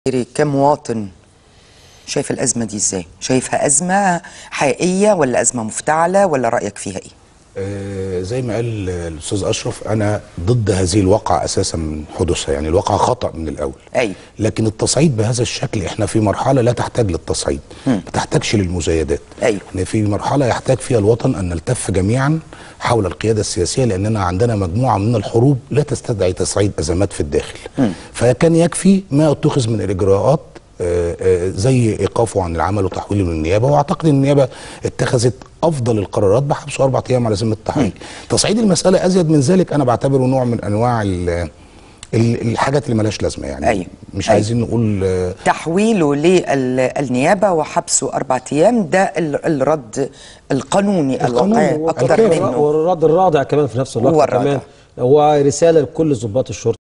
كمواطن شايف الأزمة دي ازاي؟ شايفها أزمة حقيقية ولا أزمة مفتعلة ولا رأيك فيها ايه؟ آه، زي ما قال الاستاذ اشرف انا ضد هذه الواقعه اساسا من حدوثها يعني الواقعه خطا من الاول أيوة. لكن التصعيد بهذا الشكل احنا في مرحله لا تحتاج للتصعيد ما تحتاجش للمزايدات أيوة. احنا في مرحله يحتاج فيها الوطن ان نلتف جميعا حول القياده السياسيه لاننا عندنا مجموعه من الحروب لا تستدعي تصعيد ازمات في الداخل فكان يكفي ما اتخذ من الاجراءات آه، آه، زي ايقافه عن العمل وتحويله للنيابه واعتقد ان النيابه اتخذت افضل القرارات بحبسه اربع ايام على ذمه التحقيق. تصعيد المساله ازيد من ذلك انا بعتبره نوع من انواع ال- ال- الحاجات اللي ملهاش لازمه يعني أيوة. مش أيوة. عايزين نقول آه، تحويله للنيابة وحبسه أربعة أيام ده ال- الرد القانوني القانوني الواقعي هو أكتر الكافي. منه والرد الرادع كمان في نفس الوقت هو الرادع. كمان هو رساله لكل ضباط الشرطه